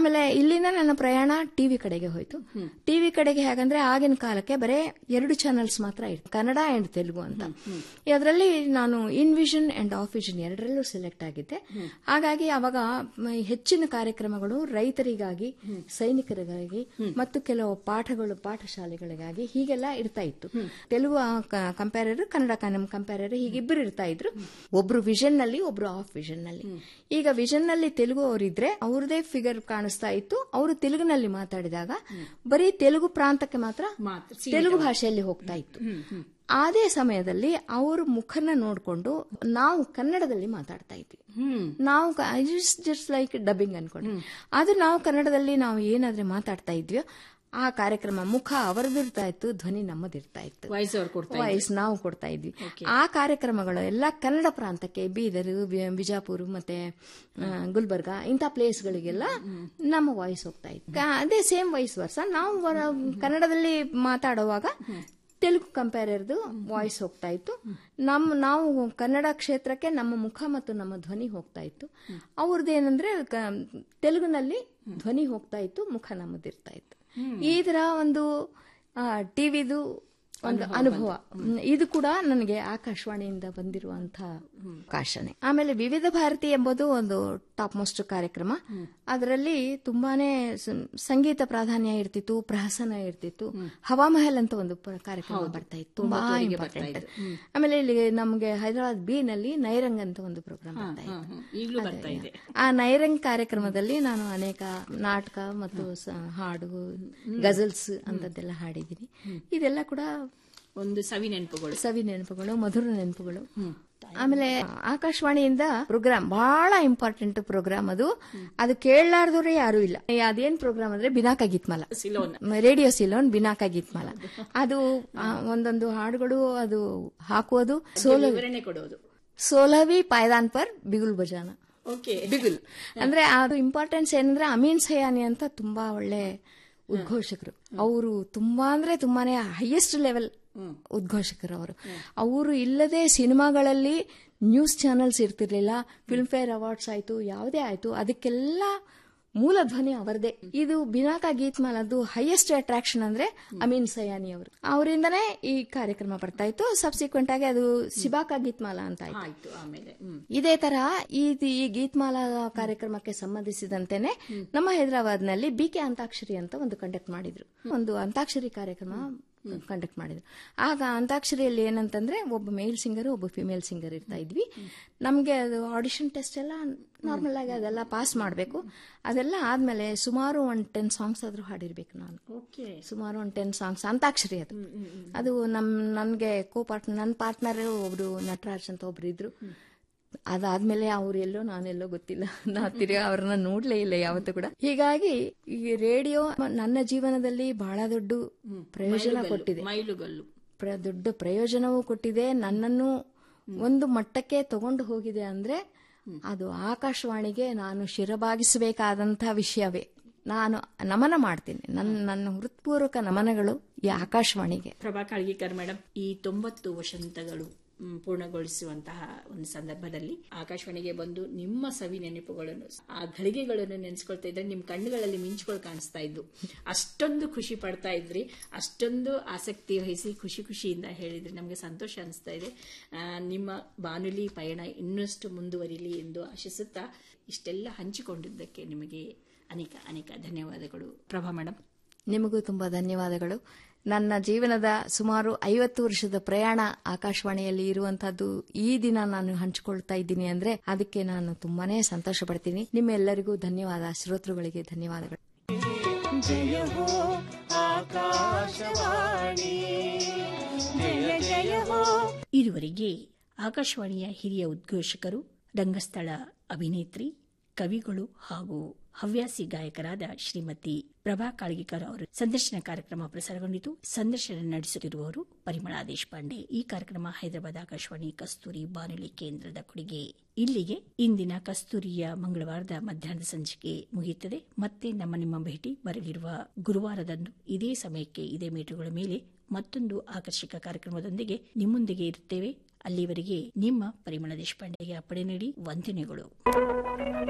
ಆಮೇಲೆ ಇಲ್ಲಿಂದ ನನ್ನ ಪ್ರಯಾಣ ಟಿವಿ ಕಡೆಗೆ ಹೋಯ್ತು ಟಿವಿ ಕಡೆಗೆ ಹೇಗಂದ್ರೆ ಆಗಿನ ಕಾಲಕ್ಕೆ ಬರೇ ಎರಡು ಚಾನೆಲ್ಸ್ ಮಾತ್ರ ಇತ್ತು ಕನ್ನಡ ಅಂಡ್ ತೆಲುಗು ಅಂತ ಅದರಲ್ಲಿ ನಾನು in vision and off vision ಎರಡರಲ್ಲೂ ಸೆಲೆಕ್ಟ್ ಆಗಿದ್ದೆ ಹಾಗಾಗಿ ಅವಾಗ ಮ, ಹೆಚ್ಚಿನ ಕಾರ್ಯಕ್ರಮಗಳು ರೈತರಿಗಾಗಿ ಸೈನಿಕರಿಗಾಗಿ ಮತ್ತು ಕೆಲವು ಪಾಠಗಳು ಪಾಠಶಾಲೆಗಳಿಗಾಗಿ ಹೀಗೆಲ್ಲ ಇರ್ತಾ ಇತ್ತು ತೆಲುಗು ಕಂಪ್ಯಾರರ್ ಕನ್ನಡ ಕಂಪ್ಯಾರರ್ ಹೀಗಿಬ್ಬರು ಇರ್ತಾ ಇದ್ರು ಒಬ್ರು ವಿಷನ್ ನಲ್ಲಿ ಒಬ್ರು ಆಫ್ ವಿಷನ್ ನಲ್ಲಿ ಈಗ ವಿಷನ್ ನಲ್ಲಿ ತೆಲುಗು ಅವರಿದ್ರೆ ಅವ್ರದೇ ಫಿಗರ್ ಕಾಣಿಸ್ತಾ ಇತ್ತು ಅವರು ತೆಲುಗಿನಲ್ಲಿ ಮಾತಾಡಿದಾಗ ಬರೀ ತೆಲುಗು ಪ್ರಾಂತಕ್ಕೆ ಮಾತ್ರ ಮಾತ್ರ ತೆಲುಗು ಭಾಷೆಯಲ್ಲಿ ಹೋಗ್ತಾ ಇತ್ತು ಅದೇ ಸಮಯದಲ್ಲಿ ಅವ್ರ ಮುಖನ ನೋಡ್ಕೊಂಡು ನಾವು ಕನ್ನಡದಲ್ಲಿ ಮಾತಾಡ್ತಾ ಇದ್ವಿ ಹ್ಮ್ ನಾವು ಜಸ್ಟ್ ಲೈಕ್ ಡಬ್ಬಿಂಗ್ ಅನ್ಕೊಂಡು ಅದು ನಾವು ಕನ್ನಡದಲ್ಲಿ ನಾವು ಏನಾದ್ರೆ ಮಾತಾಡ್ತಾ ಇದ್ವಿ ಆ ಕಾರ್ಯಕ್ರಮ ಮುಖ ಅವರದಿರ್ತಾ ಇತ್ತು ಧ್ವನಿ ನಮ್ಮದಿರ್ತಾ ಇತ್ತು ವಾಯ್ಸ್ ಅವ್ರು ಕೊಡ್ತಾ ವಾಯ್ಸ್ ನಾವು ಕೊಡ್ತಾ ಇದ್ವಿ ಆ ಕಾರ್ಯಕ್ರಮಗಳು ಎಲ್ಲ ಕನ್ನಡ ಪ್ರಾಂತಕ್ಕೆ ಬೀದರ್ ವಿ- ಬಿಜಾಪುರ ಮತ್ತೆ ಆ, ಗುಲ್ಬರ್ಗ ಇಂಥ ಪ್ಲೇಸ್ಗಳಿಗೆಲ್ಲ ನಮ್ಮ ವಾಯ್ಸ್ ಹೋಗ್ತಾ ಇತ್ತು ಕ- ಅದೇ ಸೇಮ್ ವಾಯ್ಸ್ ವರ್ಸ ನಾವು ವರ- ಕನ್ನಡದಲ್ಲಿ ಮಾತಾಡುವಾಗ ತೆಲುಗು ಕಂಪೇರರ್ದು ವಾಯ್ಸ್ ಹೋಗ್ತಾ ಇತ್ತು ನಮ್ಮ ನಾವು ಕನ್ನಡ ಕ್ಷೇತ್ರಕ್ಕೆ ನಮ್ಮ ಮುಖ ಮತ್ತು ನಮ್ಮ ಧ್ವನಿ ಹೋಗ್ತಾ ಇತ್ತು ಅವ್ರದ್ದು ಏನಂದ್ರೆ ಕ- ತೆಲುಗಿನಲ್ಲಿ ಧ್ವನಿ ಹೋಗ್ತಾ ಇತ್ತು ಮುಖ ನಮ್ಮದಿರ್ತಾ ಇತ್ತು ಈ ತರ ಒಂದು ಟಿವಿದು ಒಂದು ಅನುಭವ ಹ್ಮ್. ಇದು ಕೂಡ ನನಗೆ ಆಕಾಶವಾಣಿಯಿಂದ ಬಂದಿರುವಂತಹ ಅವಕಾಶನೆ ಆಮೇಲೆ ವಿವಿಧ ಭಾರತಿ ಎಂಬುದು ಒಂದು ಟಾಪ್ ಮೋಸ್ಟ್ ಕಾರ್ಯಕ್ರಮ ಅದರಲ್ಲಿ ತುಂಬಾನೇ ಸ- ಸಂಗೀತ ಪ್ರಾಧಾನ್ಯ ಇರ್ತಿತ್ತು ಪ್ರಹಸನ ಇರ್ತಿತ್ತು ಹವಾಮಹಲ್ ಅಂತ ಒಂದು ಪ- ಕಾರ್ಯಕ್ರಮ ಬರ್ತಾ ಇತ್ತು ತುಂಬಾ ಇಂಪಾರ್ಟೆಂಟ್ ಆಮೇಲೆ ಇಲ್ಲಿ ನಮಗೆ ಹೈದರಾಬಾದ್ ಬಿ ನಲ್ಲಿ ನೈರಂಗ್ ಅಂತ ಒಂದು ಪ್ರೋಗ್ರಾಮ್ ಬರ್ತಾ ಇತ್ತು ಈಗಲೂ ಬರ್ತಾ ಇದೆ ಆ ನೈರಂಗ್ ಕಾರ್ಯಕ್ರಮದಲ್ಲಿ ನಾನು ಅನೇಕ ನಾಟಕ ಮತ್ತು ಸ- ಹಾಡು ಗಜಲ್ಸ್ ಅಂತದ್ದೆಲ್ಲ ಹಾಡಿದ್ದೀನಿ ಇದೆಲ್ಲ ಕೂಡ ಒಂದು ಸವಿ ನೆನಪುಗಳು ಸವಿ ನೆನಪುಗಳು ಮಧುರ ನೆನಪುಗಳು ಆಮೇಲೆ ಆಕಾಶವಾಣಿಯಿಂದ ಪ್ರೋಗ್ರಾಮ್ ಬಹಳ ಇಂಪಾರ್ಟೆಂಟ್ ಪ್ರೋಗ್ರಾಮ್ ಅದು ಅದು ಕೇಳಲಾರ್ದವ್ರೆ ಯಾರು ಇಲ್ಲ ಅದೇನ್ ಪ್ರೋಗ್ರಾಮ್ ಅಂದ್ರೆ Binaca Geetmala Ceylon radio Ceylon Binaca Geetmala ಅದು ಆ, ಒಂದೊಂದು ಹಾಡುಗಳು ಅದು ಹಾಕುವುದು ಸೋಲ ವಿವರಣೆ ಕೊಡೋದು ಸೋಲವಿ ಪಾಯ್ದಾನ್ ಪರ್ ಬಿಗುಲ್ ಬಜಾನ ಓಕೆ ಬಿಗುಲ್ ಅಂದ್ರೆ ಅದು ಇಂಪಾರ್ಟೆನ್ಸ್ ಏನಂದ್ರೆ ಅಮೀನ್ ಸಯಾನಿ ಅಂತ ತುಂಬಾ ಒಳ್ಳೆ ಉದ್ಘೋಷಕರು ಅವರು ತುಂಬಾ ಅಂದ್ರೆ ತುಂಬಾನೇ ಹೈಯೆಸ್ಟ್ ಲೆವೆಲ್ ಉದ್ಘೋಷಕರು ಅವರು ಅವರು ಇಲ್ಲದೆ ಸಿನಿಮಾಗಳಲ್ಲಿ ನ್ಯೂಸ್ ಚಾನೆಲ್ಸ್ ಇರ್ತಿರ್ಲಿಲ್ಲ ಫಿಲ್ಮ್ ಫೇರ್ ಅವಾರ್ಡ್ಸ್ ಆಯ್ತು ಯಾವುದೇ ಆಯ್ತು ಅದಕ್ಕೆಲ್ಲ ಮೂಲ ಧ್ವನಿ ಅವರದೇ ಇದು ಬಿನಾಕ ಗೀತ್ಮಾಲದ್ದು ಹೈಯೆಸ್ಟ್ ಅಟ್ರಾಕ್ಷನ್ ಅಂದ್ರೆ ಅಮೀನ್ ಸಯಾನಿ ಅವರು ಅವರಿಂದನೇ ಈ ಕಾರ್ಯಕ್ರಮ ಬರ್ತಾ ಇತ್ತು ಸಬ್ಸಿಕ್ವೆಂಟ್ ಆಗಿ ಅದು ಸಿಬಾಕ ಗೀತ್ಮಾಲ ಅಂತ ಆಯ್ತು ಆಯ್ತು ಆಮೇಲೆ ಹ್ಮ್ ಇದೇ ತರ ಈ ಈ ಗೀತ್ಮಾಲಾ ಕಾರ್ಯಕ್ರಮಕ್ಕೆ ಸಂಬಂಧಿಸಿದಂತೆನೆ ನಮ್ಮ ಹೈದರಾಬಾದ್ ನಲ್ಲಿ ಬಿ ಕೆ ಅಂತಾಕ್ಷರಿ ಅಂತ ಒಂದು ಕಂಡಕ್ಟ್ ಮಾಡಿದ್ರು ಒಂದು ಅಂತಾಕ್ಷರಿ ಕಾರ್ಯಕ್ರಮ ಕಂಡಕ್ಟ್ ಮಾಡಿದ್ರು ಆಗ ಅಂತಾಕ್ಷರಿಯಲ್ಲಿ ಏನಂತಂದ್ರೆ ಒಬ್ಬ ಮೇಲ್ ಸಿಂಗರ್ ಒಬ್ಬ ಫಿಮೇಲ್ ಸಿಂಗರ್ ಇರ್ತಾ ಇದ್ವಿ ನಮಗೆ ಅದು ಆಡಿಷನ್ ಟೆಸ್ಟ್ ಎಲ್ಲ ನಾರ್ಮಲ್ ಆಗಿ ಅದೆಲ್ಲ ಪಾಸ್ ಮಾಡಬೇಕು ಅದೆಲ್ಲ ಆದ್ಮೇಲೆ ಸುಮಾರು ಒಂದ್ ಟೆನ್ ಸಾಂಗ್ಸ್ ಆದ್ರೂ ಹಾಡಿರ್ಬೇಕು ನಾನು ಓಕೆ ಸುಮಾರು ಒಂದು ಟೆನ್ ಸಾಂಗ್ಸ್ ಅಂತಾಕ್ಷರಿ ಅದು ಅದು ನಮ್ ನನ್ಗೆ ಕೋ ಪಾರ್ಟ್ನರ್ ನನ್ನ ಪಾರ್ಟ್ನರ್ ಒಬ್ರು ನಟರಾಜ್ ಅಂತ ಒಬ್ರು ಇದ್ರು ಅದಾದ್ಮೇಲೆ ಅವ್ರು ಎಲ್ಲೋ ನಾನೆಲ್ಲೋ ಗೊತ್ತಿಲ್ಲ ನಾ ತಿರ್ಗಾ ಅವ್ರನ್ನ ನೋಡ್ಲೇ ಇಲ್ಲ ಯಾವತ್ತೂ ಕೂಡ ಹೀಗಾಗಿ ಈ ರೇಡಿಯೋ ನನ್ನ ಜೀವನದಲ್ಲಿ ಬಹಳ ದೊಡ್ಡ ಪ್ರಯೋಜನ ಕೊಟ್ಟಿದೆ ಮೈಲುಗಲ್ಲು ಪ್ರ- ದೊಡ್ಡ ಪ್ರಯೋಜನವೂ ಕೊಟ್ಟಿದೆ ನನ್ನನ್ನು ಒಂದು ಮಟ್ಟಕ್ಕೆ ತಗೊಂಡು ಹೋಗಿದೆ ಅಂದ್ರೆ ಅದು ಆಕಾಶವಾಣಿಗೆ ನಾನು ಶಿರಬಾಗಿಸಬೇಕಾದಂತಹ ವಿಷಯವೇ ನಾನು ನಮನ ಮಾಡ್ತೀನಿ ನನ್ನ ನನ್ನ ಹೃತ್ಪೂರ್ವಕ ನಮನಗಳು ಈ ಆಕಾಶವಾಣಿಗೆ ಪ್ರಭಾ ಕಾಳ್ಗಿಕರ್ ಮೇಡಮ್ ಈ ತೊಂಬತ್ತು ವಸಂತಗಳು ಮ್, ಪೂರ್ಣಗೊಳಿಸುವಂತಹ ಒಂದು ಸಂದರ್ಭದಲ್ಲಿ ಆಕಾಶವಾಣಿಗೆ ಬಂದು ನಿಮ್ಮ ಸವಿ ನೆನಪುಗಳನ್ನು ಆ ಘಳಿಗೆಗಳನ್ನು ನೆನೆಸ್ಕೊಳ್ತಾ ಇದ್ರೆ ನಿಮ್ಮ ಕಣ್ಣುಗಳಲ್ಲಿ ಮಿಂಚುಗಳು ಕಾಣಿಸ್ತಾ ಇದ್ವು ಅಷ್ಟೊಂದು ಖುಷಿ ಪಡ್ತಾ ಇದ್ರಿ ಅಷ್ಟೊಂದು ಆಸಕ್ತಿ ವಹಿಸಿ ಖುಷಿ ಖುಷಿಯಿಂದ ಹೇಳಿದ್ರಿ ನಮಗೆ ಸಂತೋಷ ಅನಿಸ್ತಾ ಇದೆ ಆ, ನಿಮ್ಮ ಬಾನುಲಿ ಪಯಣ ಇನ್ನಷ್ಟು ಮುಂದುವರಿಲಿ ಎಂದು ಆಶಿಸುತ್ತಾ ಇಷ್ಟೆಲ್ಲ ಹಂಚಿಕೊಂಡಿದ್ದಕ್ಕೆ ನಿಮಗೆ ಅನೇಕ ಅನೇಕ ಧನ್ಯವಾದಗಳು ಪ್ರಭಾ ಮೇಡಮ್ ನಿಮಗೂ ತುಂಬಾ ಧನ್ಯವಾದಗಳು ನನ್ನ ಜೀವನದ ಸುಮಾರು ಐವತ್ತು ವರ್ಷದ ಪ್ರಯಾಣ ಆಕಾಶವಾಣಿಯಲ್ಲಿ ಇರುವಂತಹದ್ದು ಈ ದಿನ ನಾನು ಹಂಚಿಕೊಳ್ತಾ ಇದ್ದೀನಿ ಅಂದ್ರೆ ಅದಕ್ಕೆ ನಾನು ತುಂಬಾನೇ ಸಂತೋಷ ಪಡ್ತೀನಿ ನಿಮ್ಮೆಲ್ಲರಿಗೂ ಧನ್ಯವಾದ ಶ್ರೋತೃಗಳಿಗೆ ಧನ್ಯವಾದಗಳು ಜಯ ಹೋ ಆಕಾಶವಾಣಿ ಜಯ ಜಯ ಹೋ ಇದುವರೆಗೆ ಆಕಾಶವಾಣಿಯ ಹಿರಿಯ ಉದ್ಘೋಷಕರು ರಂಗಸ್ಥಳ ಅಭಿನೇತ್ರಿ ಕವಿಗಳು ಹಾಗೂ ಹವ್ಯಾಸಿ ಗಾಯಕರಾದ ಶ್ರೀಮತಿ ಪ್ರಭಾ ಕಾಳ್ಗಿಕರ್ ಅವರು ಸಂದರ್ಶನ ಕಾರ್ಯಕ್ರಮ ಪ್ರಸಾರಗೊಂಡಿತು ಸಂದರ್ಶನ ನಡೆಸುತ್ತಿರುವವರು ಪರಿಮಳಾ ದೇಶಪಾಂಡೆ ಈ ಕಾರ್ಯಕ್ರಮ ಹೈದರಾಬಾದ್ ಆಕಾಶವಾಣಿ ಕಸ್ತೂರಿ ಬಾನುಲಿ ಕೇಂದ್ರದ ಕೊಡುಗೆ ಇಲ್ಲಿಗೆ ಇಂದಿನ ಕಸ್ತೂರಿಯ ಮಂಗಳವಾರದ ಮಧ್ಯಾಹ್ನದ ಸಂಚಿಕೆ ಮುಗಿಯುತ್ತದೆ ಮತ್ತೆ ನಮ್ಮ ನಿಮ್ಮ ಭೇಟಿ ಬರಲಿರುವ ಗುರುವಾರದಂದು ಇದೇ ಸಮಯಕ್ಕೆ ಇದೇ ಮೀಟರ್ಗಳ ಮೇಲೆ ಮತ್ತೊಂದು ಆಕರ್ಷಕ ಕಾರ್ಯಕ್ರಮದೊಂದಿಗೆ ನಿಮ್ಮೊಂದಿಗೆ ಇರುತ್ತೇವೆ ಅಲ್ಲಿವರೆಗೆ ನಿಮ್ಮ ಪರಿಮಳ ದೇಶಪಾಂಡೆಗೆ ಅಪ್ಪಣೆ ನೀಡಿ ವಂದನೆಗಳು